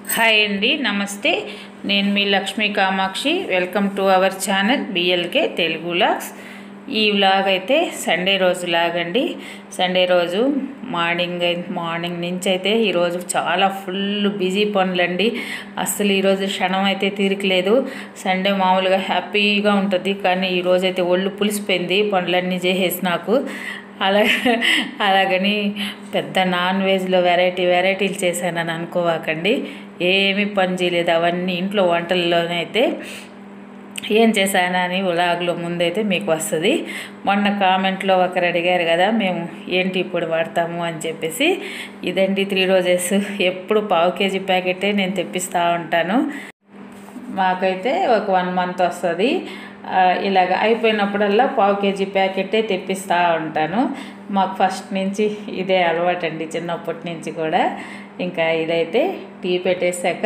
hi అండి నమస్తే నేను మీ Lakshmi Kamakshi welcome to our channel BLK Telugu logs ఈ వ్లాగ్ అయితే సండే రోజు లాగండి సండే రోజు మార్నింగ్ అయి- మార్నింగ్ నుంచి అయితే ఈరోజు చాలా ఫుల్ బిజీ పనులండి అస్సలు ఈరోజు క్షణం అయితే తీరికలేదు సండే మామూలుగా హ్యాపీగా ఉంటుంది కానీ ఈరోజు అయితే ఒళ్ళు పులిసిపోయింది పనులన్నీ చేసేసి నాకు అలా అలాగని పెద్ద నాన్ వెజ్లో వెరైటీ వెరైటీలు చేశానని అనుకోవాకండి ఏమీ పని చేయలేదు అవన్నీ ఇంట్లో వంటల్లోనే అయితే ఏం చేశానని ఉలాగ్లో ముందైతే మీకు వస్తుంది మొన్న కామెంట్లో ఒకరు అడిగారు కదా మేము ఏంటి ఇప్పుడు వాడతాము అని చెప్పేసి ఇదండి త్రీ రోజెస్ ఎప్పుడు పావు కేజీ ప్యాకెటే నేను తెప్పిస్తూ ఉంటాను మాకైతే ఒక వన్ మంత్ వస్తుంది ఆ, ఇలాగ అయిపోయినప్పుడల్లా పావు కేజీ ప్యాకెటే తెప్పిస్తూ ఉంటాను మాకు ఫస్ట్ నుంచి ఇదే అలవాటండి చిన్నప్పటి నుంచి కూడా ఇంకా ఇదైతే టీ పెట్టేశాక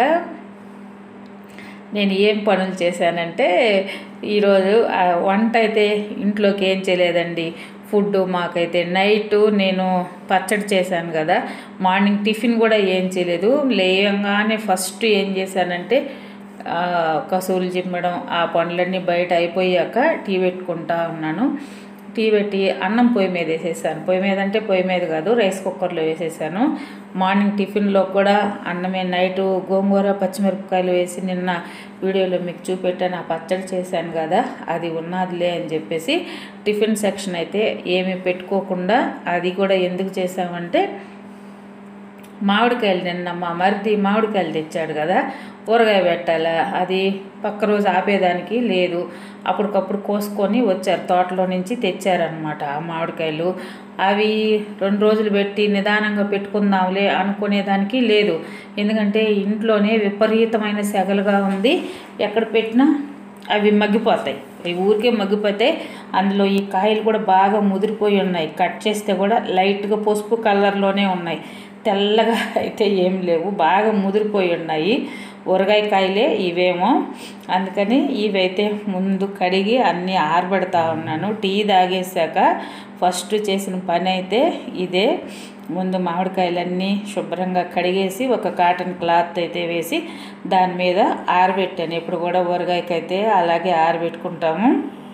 నేను ఏం పనులు చేశానంటే ఈరోజు ఆ వంట అయితే ఇంట్లోకి ఏం చేయలేదండి ఫుడ్ మాకైతే నైట్ నేను పచ్చడి చేశాను కదా మార్నింగ్ టిఫిన్ కూడా ఏం చేయలేదు లేయంగానే ఫస్ట్ ఏం చేశానంటే ఆ, కసువులు చిమ్మడం ఆ పనులన్నీ బయట అయిపోయాక టీ పెట్టుకుంటా ఉన్నాను టీ పెట్టి అన్నం పొయ్యి మీద వేసేసాను పొయ్యి మీద అంటే పొయ్యి మీద కాదు రైస్ కుక్కర్లో వేసేసాను మార్నింగ్ టిఫిన్లో కూడా అన్నమే నైట్ గోంగూర పచ్చిమిరపకాయలు వేసి నిన్న వీడియోలో మీకు చూపెట్టాను ఆ పచ్చడి చేశాను కదా అది ఉన్నదిలే అని చెప్పేసి టిఫిన్ సెక్షన్ అయితే ఏమీ పెట్టుకోకుండా అది కూడా ఎందుకు చేసామంటే మామిడికాయలు నిన్న మా మరిది మామిడికాయలు తెచ్చాడు కదా ఊరగాయ పెట్టాలా అది పక్క రోజు ఆపేదానికి లేదు అప్పటికప్పుడు కోసుకొని వచ్చారు తోటలో నుంచి తెచ్చారనమాట ఆ మామిడికాయలు అవి రెండు రోజులు పెట్టి నిదానంగా పెట్టుకుందాంలే అనుకునేదానికి లేదు ఎందుకంటే ఇంట్లోనే విపరీతమైన సెగలుగా ఉంది ఎక్కడ పెట్టినా అవి మగ్గిపోతాయి అవి ఊరికే మగ్గిపోతాయి అందులో ఈ కాయలు కూడా బాగా ముదిరిపోయి ఉన్నాయి కట్ చేస్తే కూడా లైట్గా పసుపు కలర్లోనే ఉన్నాయి తెల్లగా అయితే ఏం లేవు బాగా ముదిరిపోయి ఉన్నాయి ఊరగాయ కాయలే ఇవేమో అందుకని ఇవైతే ముందు కడిగి అన్నీ ఆరబెడతా ఉన్నాను టీ తాగేసాక ఫస్ట్ చేసిన పని అయితే ఇదే ముందు మామిడికాయలన్నీ శుభ్రంగా కడిగేసి ఒక కాటన్ క్లాత్ అయితే వేసి దాని మీద ఆరబెట్టాను ఎప్పుడు కూడా ఊరగాయకైతే అలాగే ఆరబెట్టుకుంటాము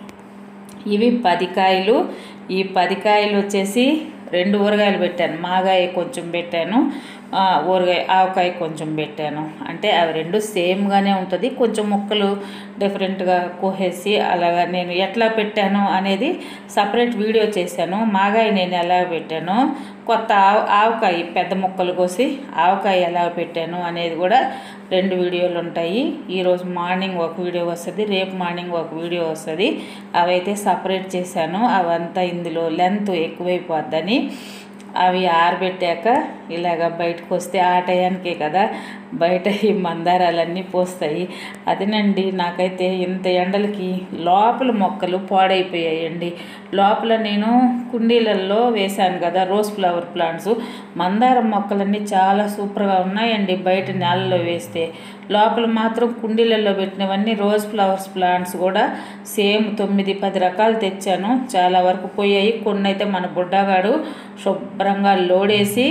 ఇవి పది కాయలు ఈ పది కాయలు వచ్చేసి రెండు ఊరగాయలు పెట్టాను మాగాయ కొంచెం పెట్టాను ఆ, ఊరగాయ ఆవకాయ కొంచెం పెట్టాను అంటే అవి రెండు సేమ్గానే ఉంటుంది కొంచెం ముక్కలు డిఫరెంట్గా కోసేసి అలాగా నేను ఎట్లా పెట్టాను అనేది సపరేట్ వీడియో చేశాను మాగాయ నేను ఎలా పెట్టాను కొత్త ఆవ ఆవకాయ పెద్ద ముక్కలు కోసి ఆవకాయ ఎలా పెట్టాను అనేది కూడా రెండు వీడియోలు ఉంటాయి ఈరోజు మార్నింగ్ ఒక వీడియో వస్తుంది రేపు మార్నింగ్ ఒక వీడియో వస్తుంది అవైతే సపరేట్ చేశాను అవంతా ఇందులో లెంత్ ఎక్కువైపోద్దని అవి ఆరబెట్టాక ఇలాగ బయటకు వస్తే ఆ టయానికే కదా బయట ఈ మందారాలన్నీ పోస్తాయి అదేనండి నాకైతే ఇంత ఎండలకి లోపల మొక్కలు పాడైపోయాయండి లోపల నేను కుండీలలో వేశాను కదా రోజ్ ఫ్లవర్ ప్లాంట్స్ మందారం మొక్కలన్నీ చాలా సూపర్గా ఉన్నాయండి బయట నేలలో వేస్తే లోపల మాత్రం కుండీలలో పెట్టినవన్నీ రోజ్ ఫ్లవర్స్ ప్లాంట్స్ కూడా సేమ్ తొమ్మిది పది రకాలు తెచ్చాను చాలా వరకు పోయాయి కొన్ని అయితే మన బుడ్డగాడు శుభ్రంగా లోడేసి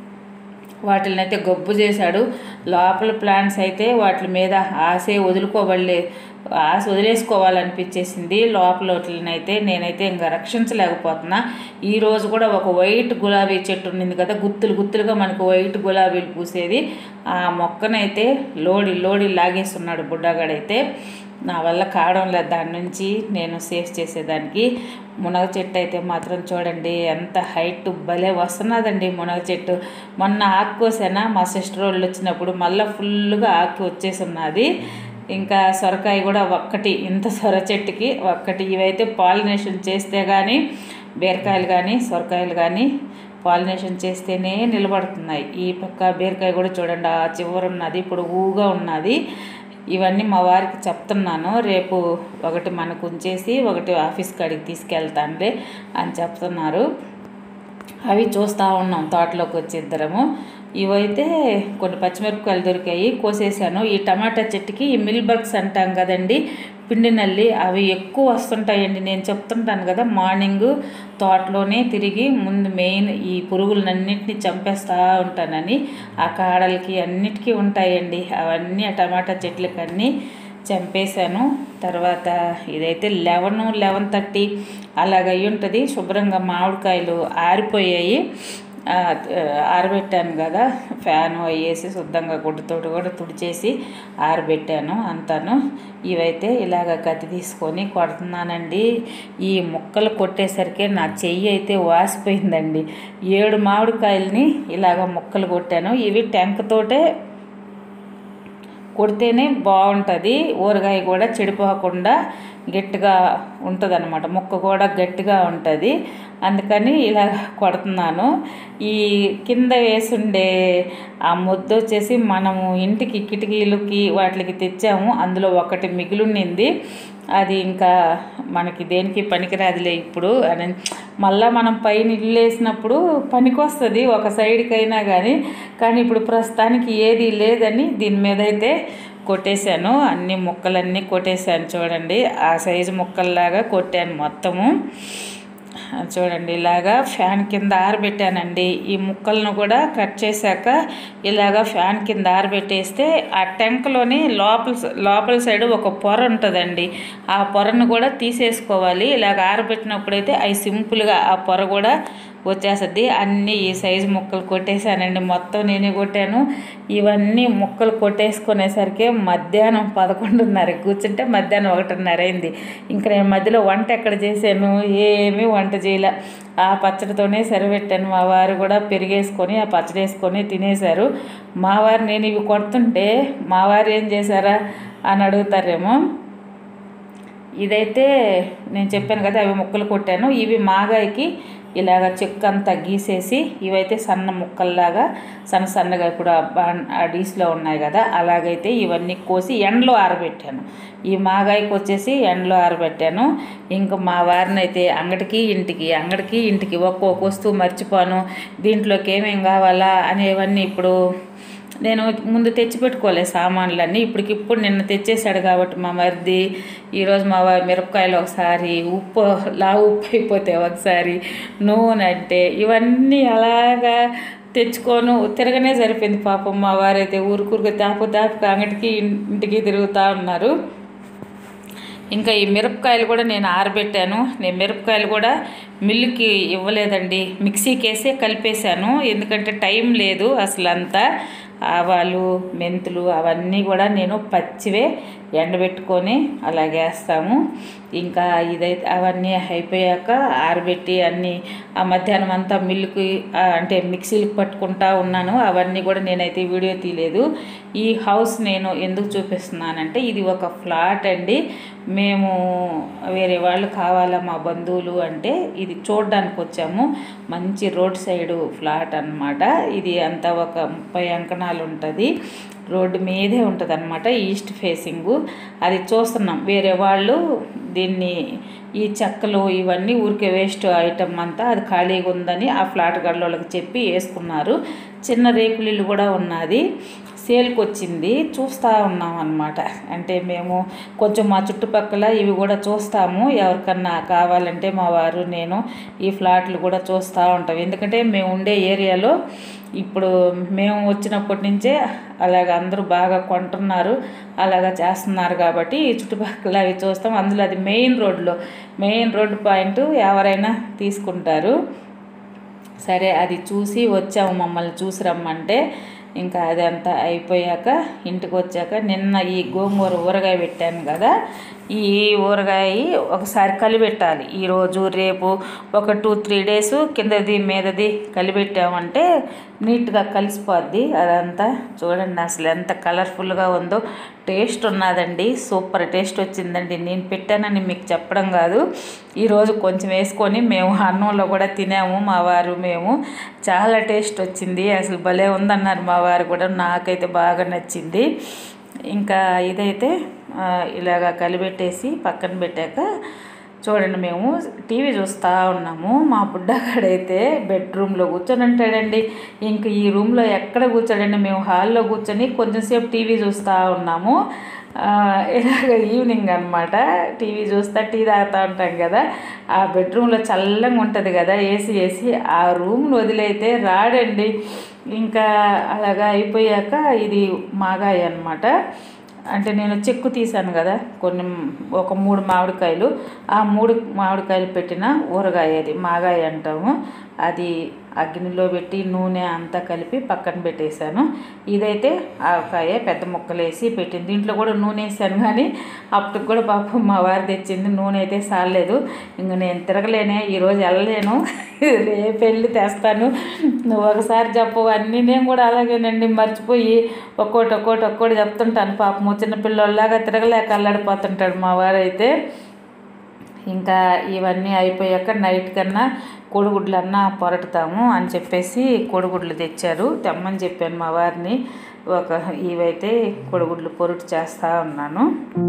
వాటిని అయితే గొబ్బు చేశాడు లోపల ప్లాంట్స్ అయితే వాటి మీద ఆసే వదులుకోబడలే ఆశ వదిలేసుకోవాలనిపించేసింది లోపల వాటిని అయితే నేనైతే ఇంకా రక్షించలేకపోతున్నా ఈ రోజు కూడా ఒక వైట్ గులాబీ చెట్టు ఉండింది కదా గుత్తులు గుత్తులుగా మనకు వైట్ గులాబీలు పూసేది ఆ మొక్కనైతే లోడి లోడి లాగేస్తున్నాడు బుడ్డగాడైతే నా వల్ల కావడం లేదు దాని నుంచి నేను సేఫ్ చేసేదానికి మునగ చెట్టు అయితే మాత్రం చూడండి ఎంత హైట్ భలే వస్తున్నదండి మునగ చెట్టు మొన్న ఆకు కోసానా మా సిస్టర్ వాళ్ళు వచ్చినప్పుడు మళ్ళీ ఫుల్గా ఆకు వచ్చేసి ఉన్నది ఇంకా సొరకాయ కూడా ఒక్కటి ఇంత సొర చెట్టుకి ఒక్కటి ఇవైతే పాలినేషన్ చేస్తే కానీ బీరకాయలు కానీ సొరకాయలు కానీ పాలినేషన్ చేస్తేనే నిలబడుతున్నాయి ఈ పక్క బీరకాయ కూడా చూడండి ఆ చివర ఉన్నది ఇప్పుడు ఊగా ఉన్నది ఇవన్నీ మా వారికి చెప్తున్నాను రేపు ఒకటి మనకు ఉంచేసి ఒకటి ఆఫీస్ కాడికి తీసుకెళ్తానులే అని చెప్తున్నారు అవి చూస్తూ ఉన్నాం తోటలోకి వచ్చి ఇద్దరము ఇవైతే కొన్ని పచ్చిమిరపకాయలు దొరికాయి కోసేసాను ఈ టమాటా చెట్టుకి ఈ మిల్ బగ్స్ అంటాం కదండి పిండి నల్లి అవి ఎక్కువ వస్తుంటాయండి నేను చెప్తుంటాను కదా మార్నింగ్ తోటలోనే తిరిగి ముందు మెయిన్ ఈ పురుగులన్నింటినీ చంపేస్తూ ఉంటానని ఆ కాడలకి అన్నిటికీ ఉంటాయండి అవన్నీ ఆ టమాటా చెట్లకి అన్నీ చంపేశాను తర్వాత ఇదైతే లెవెన్ లెవెన్ థర్టీ అలాగ అయి ఉంటుంది శుభ్రంగా మామిడికాయలు ఆరిపోయాయి ఆ, ఆరబెట్టాను కదా ఫ్యాన్ వేసి శుద్ధంగా గుడ్డతోటి కూడా తుడిచేసి ఆరబెట్టాను అంతాను ఇవైతే ఇలాగ కత్తి తీసుకొని కొడుతున్నానండి ఈ ముక్కలు కొట్టేసరికి నా చెయ్యి అయితే వాసిపోయిందండి ఏడు మామిడికాయలని ఇలాగ ముక్కలు కొట్టాను ఇవి టెంకతోటే కొడితేనే బాగుంటుంది ఊరగాయ కూడా చెడిపోకుండా గట్టిగా ఉంటుంది అనమాట ముక్క కూడా గట్టిగా ఉంటుంది అందుకని ఇలా కొడుతున్నాను ఈ కింద వేసుండే ఆ ముద్ద వచ్చేసి మనము ఇంటికి కిటికీలకి వాటికి తెచ్చాము అందులో ఒకటి మిగిలింది అది ఇంకా మనకి దేనికి పనికిరాదులే ఇప్పుడు అని మళ్ళా మనం పైన ఇల్లు వేసినప్పుడు పనికొస్తుంది ఒక సైడ్కి అయినా కానీ కానీ ఇప్పుడు ప్రస్తుతానికి ఏది లేదని దీని మీద అయితే కొట్టేశాను అన్ని ముక్కలన్నీ కొట్టేశాను చూడండి ఆ సైజు ముక్కల్లాగా కొట్టాను మొత్తము చూడండి ఇలాగా ఫ్యాన్ కింద ఆరబెట్టానండి ఈ ముక్కలను కూడా కట్ చేశాక ఇలాగా ఫ్యాన్ కింద ఆరబెట్టేస్తే ఆ టెంకలోని లోపల లోపల సైడ్ ఒక పొర ఉంటుందండి ఆ పొరను కూడా తీసేసుకోవాలి ఇలాగ ఆరబెట్టినప్పుడైతే అవి సింపుల్గా ఆ పొర కూడా వచ్చేస్తుంది అన్నీ ఈ సైజు ముక్కలు కొట్టేశానండి మొత్తం నేనే కొట్టాను ఇవన్నీ ముక్కలు కొట్టేసుకునేసరికి మధ్యాహ్నం పదకొండున్నర కూర్చుంటే మధ్యాహ్నం ఒకటిన్నర అయింది ఇంకా నేను మధ్యలో వంట ఎక్కడ చేశాను ఏమీ వంట చేయలే ఆ పచ్చడితోనే సరిపెట్టాను మా వారు కూడా పెరిగేసుకొని ఆ పచ్చడి వేసుకొని తినేశారు మా వారు నేను ఇవి కొడుతుంటే మా వారు ఏం చేశారా అని అడుగుతారేమో ఇదైతే నేను చెప్పాను కదా అవి ముక్కలు కొట్టాను ఇవి మాగాయకి ఇలాగ చెక్క అంతా గీసేసి ఇవైతే సన్న ముక్కల్లాగా సన్న సన్నగా ఇప్పుడు ఆ బా- ఆ డీస్లో ఉన్నాయి కదా అలాగైతే ఇవన్నీ కోసి ఎండలో ఆరబెట్టాను ఈ మాగాయకి వచ్చేసి ఎండలో ఆరబెట్టాను ఇంకా మా వారిని అయితే అంగడికి ఇంటికి అంగడికి ఇంటికి ఒక్కొక్క వస్తువు మర్చిపోను దీంట్లోకి ఏమేం కావాలా అనేవన్నీ ఇప్పుడు నేను ముందు తెచ్చిపెట్టుకోలే సామాన్లన్నీ ఇప్పటికిప్పుడు నిన్న తెచ్చేసాడు కాబట్టి మా మరిది ఈరోజు మా వారి మిరపకాయలు ఒకసారి ఉప్పు లా ఉప్పు అయిపోతే ఒకసారి నూనె అంటే ఇవన్నీ అలాగా తెచ్చుకోను తిరగనే సరిపోయింది పాపం మా వారైతే ఊరుకూరుకు తాపు తాపు అంగటికి ఇంటికి తిరుగుతూ ఉన్నారు ఇంకా ఈ మిరపకాయలు కూడా నేను ఆరబెట్టాను నేను మిరపకాయలు కూడా మిల్లుకి ఇవ్వలేదండి మిక్సీకి వేసే కలిపేశాను ఎందుకంటే టైం లేదు అసలు అంతా ఆవాలు మెంతులు అవన్నీ కూడా నేను పచ్చివే ఎండబెట్టుకొని అలాగే వేస్తాము ఇంకా ఇదైతే అవన్నీ అయిపోయాక ఆరబెట్టి అన్నీ ఆ మధ్యాహ్నం అంతా మిల్లుకి ఆ, అంటే మిక్సీలకు పట్టుకుంటా ఉన్నాను అవన్నీ కూడా నేనైతే వీడియో తీయలేదు ఈ హౌస్ నేను ఎందుకు చూపిస్తున్నానంటే ఇది ఒక ఫ్లాట్ అండి మేము వేరే వాళ్ళు కావాలా మా బంధువులు అంటే ఇది చూడడానికి వచ్చాము మంచి రోడ్ సైడ్ ఫ్లాట్ అన్నమాట ఇది అంతా ఒక ముప్పై అంకణాలు ఉంటుంది రోడ్డు మీదే ఉంటుంది అనమాట ఈస్ట్ ఫేసింగు అది చూస్తున్నాం వేరే వాళ్ళు దీన్ని ఈ చెక్కలు ఇవన్నీ ఊరికే వేస్ట్ ఐటమ్ అంతా అది ఖాళీగా ఉందని ఆ ఫ్లాట్ గడ్డలోకి చెప్పి వేసుకున్నారు చిన్న రేకులిల్లు కూడా ఉన్నది సేల్కి వచ్చింది చూస్తూ ఉన్నాం అనమాట అంటే మేము కొంచెం మా చుట్టుపక్కల ఇవి కూడా చూస్తాము ఎవరికన్నా కావాలంటే మా వారు నేను ఈ ఫ్లాట్లు కూడా చూస్తూ ఉంటాం ఎందుకంటే మేము ఉండే ఏరియాలో ఇప్పుడు మేము వచ్చినప్పటి నుంచే అలాగ అందరూ బాగా కొంటున్నారు అలాగా చేస్తున్నారు కాబట్టి ఈ చుట్టుపక్కల అవి చూస్తాం అందులో అది మెయిన్ రోడ్లో మెయిన్ రోడ్ పాయింట్ ఎవరైనా తీసుకుంటారు సరే అది చూసి వచ్చాము మమ్మల్ని చూసి రమ్మంటే ఇంకా అదంతా అయిపోయాక ఇంటికి వచ్చాక నిన్న ఈ గోంగూర ఊరగాయ పెట్టాను కదా ఈ ఊరగాయ ఒకసారి కలిపెట్టాలి ఈరోజు రేపు ఒక టూ త్రీ డేస్ కిందది మీదది కలిపెట్టామంటే నీట్గా కలిసిపోద్ది అదంతా చూడండి అసలు ఎంత కలర్ఫుల్గా ఉందో టేస్ట్ ఉన్నదండి సూపర్ టేస్ట్ వచ్చిందండి నేను పెట్టానని మీకు చెప్పడం కాదు ఈరోజు కొంచెం వేసుకొని మేము అన్నంలో కూడా తినాము మా వారు మేము చాలా టేస్ట్ వచ్చింది అసలు భలే ఉందన్నారు మా వారు కూడా నాకైతే బాగా నచ్చింది ఇంకా ఇదైతే ఆ, ఇలాగా కలిపెట్టేసి పక్కన పెట్టాక చూడండి మేము టీవీ చూస్తూ ఉన్నాము మా బుడ్డగాడైతే బెడ్రూమ్లో కూర్చొని ఉంటాడండి ఇంక ఈ రూమ్లో ఎక్కడ కూర్చోడండి మేము హాల్లో కూర్చొని కొంచెంసేపు టీవీ చూస్తూ ఉన్నాము ఆ, ఇలాగ ఈవినింగ్ అనమాట టీవీ చూస్తా టీ తాగుతూ ఉంటాం కదా ఆ బెడ్రూమ్లో చల్లగా ఉంటుంది కదా ఏసీ ఏసీ ఆ రూమ్ను వదిలైతే రాడండి ఇంకా అలాగా అయిపోయాక ఇది మాగాయ అనమాట అంటే నేను చెక్కు తీసాను కదా కొన్ని ఒక మూడు మామిడికాయలు ఆ మూడు మామిడికాయలు పెట్టిన ఊరగాయ అది మాగాయ అంటాము అది అగ్నిలో పెట్టి నూనె అంతా కలిపి పక్కన పెట్టేశాను ఇదైతే ఆవకాయ పెద్ద ముక్కలు వేసి పెట్టింది దీంట్లో కూడా నూనె వేసాను కానీ అప్పటికి కూడా పాపం మా వారు తెచ్చింది నూనె అయితే సాలేదు ఇంక నేను తిరగలేనే ఈరోజు వెళ్ళలేను రేపు వెళ్ళి తెస్తాను నువ్వు ఒకసారి చెప్పు అన్నీ నేను కూడా అలాగేనండి మర్చిపోయి ఒక్కోటి ఒక్కోటి ఒక్కోటి చెప్తుంటాను పాపము చిన్నపిల్లలాగా తిరగలేక అల్లాడిపోతుంటాడు మా వారైతే ఇంకా ఇవన్నీ అయిపోయాక నైట్ కన్నా కోడిగుడ్లన్నా పొరటుతాము అని చెప్పేసి కోడిగుడ్లు తెచ్చారు తెమ్మని చెప్పాను మా వారిని ఒక ఇవైతే కోడిగుడ్లు పొరుటు చేస్తూ ఉన్నాను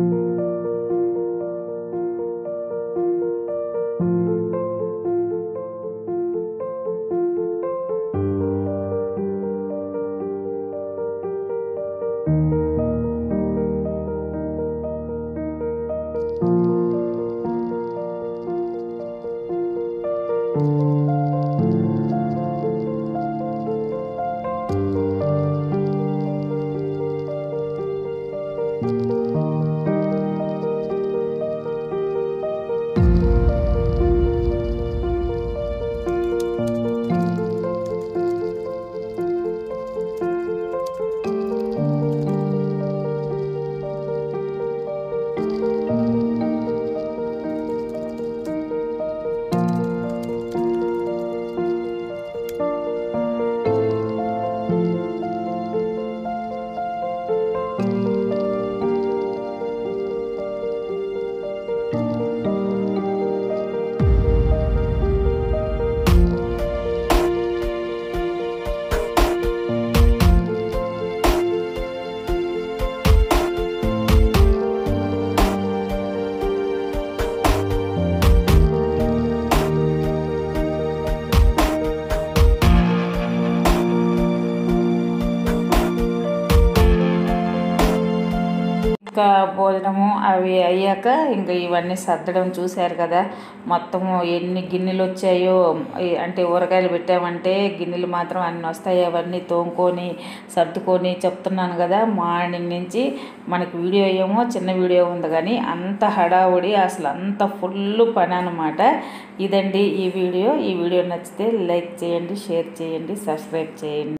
ఇంకా భోజనము అవి అయ్యాక ఇంకా ఇవన్నీ సర్దడం చూశారు కదా మొత్తము ఎన్ని గిన్నెలు వచ్చాయో ఈ- అంటే ఊరగాయలు పెట్టామంటే గిన్నెలు మాత్రం అన్ని వస్తాయి అవన్నీ తోముకొని సర్దుకొని చెప్తున్నాను కదా మార్నింగ్ నుంచి మనకి వీడియో ఏమో చిన్న వీడియో ఉంది కానీ అంత హడావుడి అసలు అంత ఫుల్ పని అనమాట ఇదండి ఈ వీడియో ఈ వీడియో నచ్చితే లైక్ చేయండి షేర్ చేయండి సబ్స్క్రైబ్ చేయండి